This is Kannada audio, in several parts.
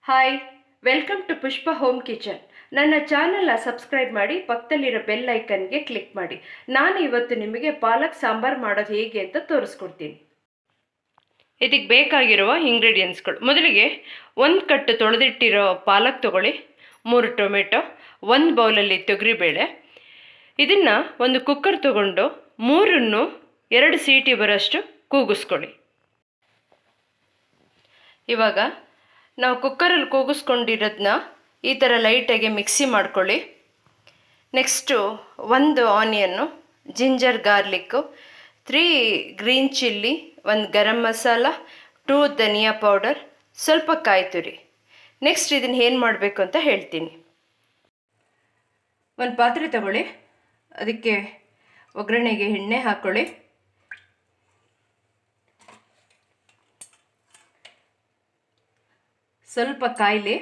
hi welcome to Pushpa home kitchen ನನ್ನ ಚಾನಲ್ನ ಸಬ್ಸ್ಕ್ರೈಬ್ ಮಾಡಿ ಪಕ್ಕದಲ್ಲಿರೋ ಬೆಲ್ ಐಕನ್ಗೆ ಕ್ಲಿಕ್ ಮಾಡಿ ನಾನು ಇವತ್ತು ನಿಮಗೆ ಪಾಲಕ್ ಸಾಂಬಾರು ಮಾಡೋದು ಹೇಗೆ ಅಂತ ತೋರಿಸ್ಕೊಡ್ತೀನಿ ಇದಕ್ಕೆ ಬೇಕಾಗಿರುವ ಇಂಗ್ರೀಡಿಯೆಂಟ್ಸ್ಗಳು ಮೊದಲಿಗೆ ಒಂದು ಕಟ್ಟು ತೊಳೆದಿಟ್ಟಿರೋ ಪಾಲಕ್ ತಗೊಳ್ಳಿ ಮೂರು ಟೊಮೆಟೊ ಒಂದು ಬೌಲಲ್ಲಿ ತೊಗರಿಬೇಳೆ ಇದನ್ನು ಒಂದು ಕುಕ್ಕರ್ ತಗೊಂಡು ಮೂರನ್ನು ಎರಡು ಸೀಟಿ ಬರೋಷ್ಟು ಕೂಗಿಸ್ಕೊಳ್ಳಿ ಇವಾಗ ನಾವು ಕುಕ್ಕರಲ್ಲಿ ಕೂಗಿಸ್ಕೊಂಡಿರೋದನ್ನ ಈ ಥರ ಲೈಟಾಗಿ ಮಿಕ್ಸಿ ಮಾಡ್ಕೊಳ್ಳಿ ನೆಕ್ಸ್ಟು ಒಂದು ಆನಿಯನ್ನು ginger garlic three green chilli ಒಂದು ಗರಂ ಮಸಾಲ ಟೂ ಧನಿಯಾ ಪೌಡರ್ ಸ್ವಲ್ಪ ಕಾಯಿ ತುರಿ ನೆಕ್ಸ್ಟ್ ಇದನ್ನು ಏನು ಮಾಡಬೇಕು ಅಂತ ಹೇಳ್ತೀನಿ ಒಂದು ಪಾತ್ರೆ ತಗೊಳ್ಳಿ ಅದಕ್ಕೆ ಒಗ್ಗರಣೆಗೆ ಎಣ್ಣೆ ಹಾಕ್ಕೊಳ್ಳಿ ಸ್ವಲ್ಪ ಕಾಯಿಲೆ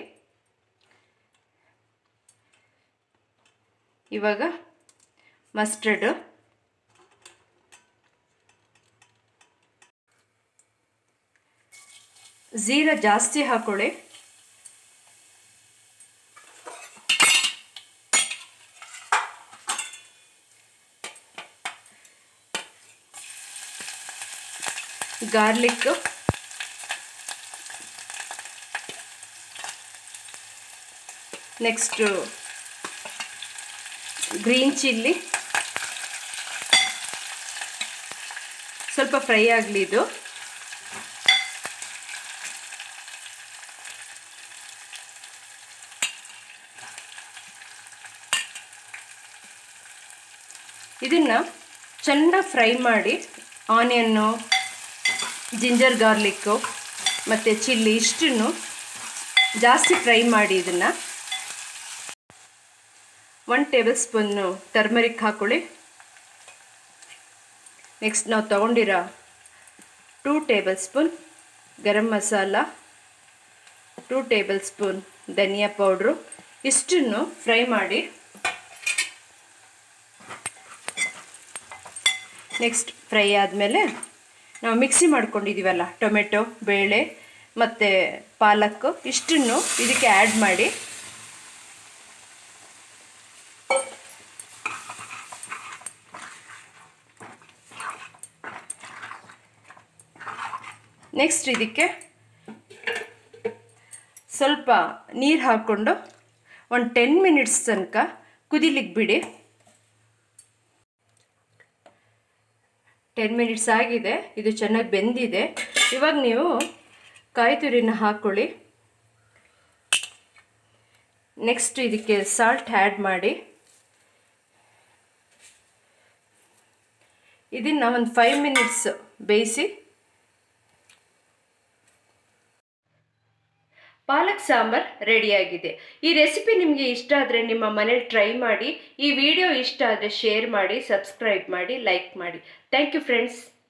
ಇವಾಗ ಮಸ್ಟರ್ಡು ಝೀರಾ ಜಾಸ್ತಿ ಹಾಕೊಳ್ಳಿ ಗಾರ್ಲಿಕ್ ನೆಕ್ಸ್ಟು ಗ್ರೀನ್ ಚಿಲ್ಲಿ ಸ್ವಲ್ಪ ಫ್ರೈ ಆಗಲಿ ಇದು ಇದನ್ನು ಚೆನ್ನಾಗಿ ಫ್ರೈ ಮಾಡಿ ಆನಿಯನ್ನು ಜಿಂಜರ್ ಗಾರ್ಲಿಕ್ಕು ಮತ್ತು ಚಿಲ್ಲಿ ಇಷ್ಟನ್ನು ಜಾಸ್ತಿ ಫ್ರೈ ಮಾಡಿ ಇದನ್ನು ಒನ್ ಟೇಬಲ್ ಸ್ಪೂನ್ನು ಟರ್ಮರಿಕ್ ಹಾಕ್ಕೊಳ್ಳಿ ನೆಕ್ಸ್ಟ್ ನಾವು ತೊಗೊಂಡಿರೋ two tablespoon garam masala two tablespoon ಧನಿಯಾ ಪೌಡ್ರು ಇಷ್ಟನ್ನು ಫ್ರೈ ಮಾಡಿ ನೆಕ್ಸ್ಟ್ ಫ್ರೈ ಆದಮೇಲೆ ನಾವು ಮಿಕ್ಸಿ ಮಾಡ್ಕೊಂಡಿದ್ದೀವಲ್ಲ ಟೊಮೆಟೊ ಬೇಳೆ ಮತ್ತು ಪಾಲಕ್ಕು ಇಷ್ಟನ್ನು ಇದಕ್ಕೆ ಆ್ಯಡ್ ಮಾಡಿ ನೆಕ್ಸ್ಟ್ ಇದಕ್ಕೆ ಸ್ವಲ್ಪ ನೀರು ಹಾಕ್ಕೊಂಡು ಒಂದು ಟೆನ್ ಮಿನಿಟ್ಸ್ ತನಕ ಕುದಿಲಿಕ್ಕೆ ಬಿಡಿ ಟೆನ್ ಮಿನಿಟ್ಸ್ ಆಗಿದೆ ಇದು ಚೆನ್ನಾಗಿ ಬೆಂದಿದೆ ಇವಾಗ ನೀವು ಕಾಯಿ ತುರಿನ ಹಾಕ್ಕೊಳ್ಳಿ ನೆಕ್ಸ್ಟ್ ಇದಕ್ಕೆ ಸಾಲ್ಟ್ ಆ್ಯಡ್ ಮಾಡಿ ಇದನ್ನು ಒಂದು ಫೈವ್ ಮಿನಿಟ್ಸ್ ಬೇಯಿಸಿ ಪಾಲಕ್ ಸಾಂಬಾರ್ ರೆಡಿಯಾಗಿದೆ ಈ ರೆಸಿಪಿ ನಿಮಗೆ ಇಷ್ಟ ಆದರೆ ನಿಮ್ಮ ಮನೇಲಿ ಟ್ರೈ ಮಾಡಿ ಈ ವಿಡಿಯೋ ಇಷ್ಟ ಆದರೆ ಶೇರ್ ಮಾಡಿ ಸಬ್ಸ್ಕ್ರೈಬ್ ಮಾಡಿ ಲೈಕ್ ಮಾಡಿ ಥ್ಯಾಂಕ್ ಯು ಫ್ರೆಂಡ್ಸ್